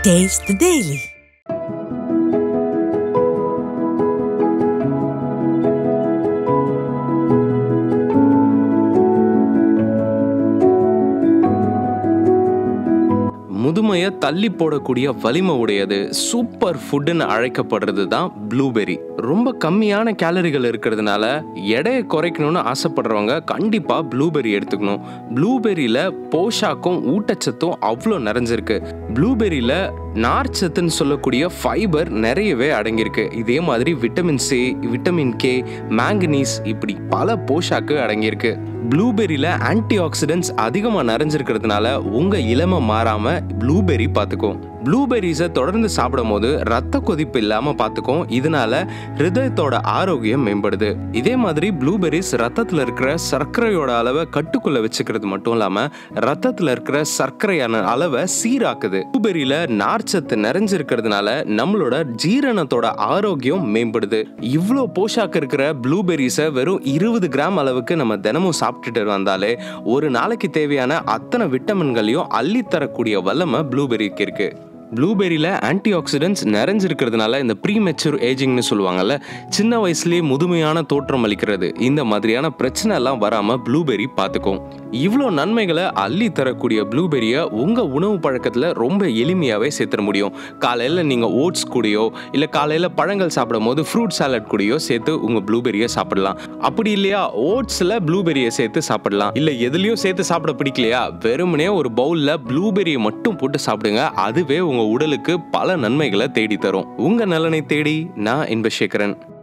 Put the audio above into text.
Taste the Daily. முதுமையை தள்ளி போடக்கூடிய வலிமை உடையது சூப்பர் ஃபுட்டுன்னு அழைக்கப்படுறது தான் ப்ளூபெர்ரி ரொம்ப கம்மியான கேலரிகள் இருக்கிறதுனால எடையை குறைக்கணும்னு ஆசைப்படுறவங்க கண்டிப்பாக ப்ளூபெர்ரி எடுத்துக்கணும் ப்ளூபெர்ரியில் போஷாக்கும் ஊட்டச்சத்தும் அவ்வளோ நிறைஞ்சிருக்கு ப்ளூபெர்ரியில் நார்ச்சத்துன்னு சொல்லக்கூடிய ஃபைபர் நிறையவே அடங்கியிருக்கு இதே மாதிரி vitamin C vitamin K manganese இப்படி பல போஷாக்கு அடங்கியிருக்கு ப்ளூபெர்ரியில் ஆன்டி ஆக்சிடென்ட்ஸ் அதிகமாக நிறைஞ்சிருக்கிறதுனால உங்கள் இளமை மாறாமல் ப்ளூபெர்ரி பார்த்துக்கும் ப்ளூபெர்ரிஸை தொடர்ந்து சாப்பிடும் போது ரத்த கொதிப்பு இல்லாமல் பார்த்துக்கும் இதனால ஹிருதயத்தோட ஆரோக்கியம் மேம்படுது இதே மாதிரி ப்ளூபெர்ரிஸ் ரத்தத்தில் இருக்கிற சர்க்கரையோட அளவை கட்டுக்குள்ள வச்சுக்கிறது மட்டும் இல்லாமல் ரத்தத்தில் இருக்கிற சர்க்கரையான அளவை சீராக்குது ப்ளூபெர்ரியில் நார்ச்சத்து நிறைஞ்சிருக்கிறதுனால நம்மளோட ஜீரணத்தோட ஆரோக்கியம் மேம்படுது இவ்வளோ போஷாக்கு இருக்கிற ப்ளூபெர்ரிஸை வெறும் இருபது கிராம் அளவுக்கு நம்ம தினமும் சாப்பிட்டுட்டு வந்தாலே ஒரு நாளைக்கு தேவையான அத்தனை விட்டமின்களையும் அள்ளித்தரக்கூடிய வல்லமை ப்ளூபெர்ரிக்கு இருக்கு ப்ளூபெர்ரியில் ஆன்டி ஆக்சிடென்ட்ஸ் நிறைஞ்சிருக்கிறதுனால இந்த ப்ரீ மெச்சூர் ஏஜிங்னு சொல்லுவாங்கல்ல சின்ன வயசுலேயே முதுமையான தோற்றம் அளிக்கிறது இந்த மாதிரியான பிரச்சனை எல்லாம் வராமல் ப்ளூபெர்ரி பார்த்துக்கும் இவ்வளோ நன்மைகளை அள்ளி தரக்கூடிய ப்ளூபெர்ரியை உங்கள் உணவு பழக்கத்தில் ரொம்ப எளிமையாகவே சேர்த்துட முடியும் காலையில் நீங்கள் ஓட்ஸ் கூடயோ இல்லை காலையில் பழங்கள் சாப்பிடும் போது ஃப்ரூட் சாலட் கூடயோ சேர்த்து உங்கள் ப்ளூபெர்ரியை சாப்பிடலாம் அப்படி இல்லையா ஓட்ஸில் ப்ளூபெர்ரியை சேர்த்து சாப்பிடலாம் இல்லை எதுலேயும் சேர்த்து சாப்பிட பிடிக்கலையா வெறுமனே ஒரு பவுலில் ப்ளூபெர்ரியை மட்டும் போட்டு சாப்பிடுங்க அதுவே உங்கள் உடலுக்கு பல நன்மைகளை தேடி தரும் உங்கள் நலனை தேடி நான் இன்பசேகரன்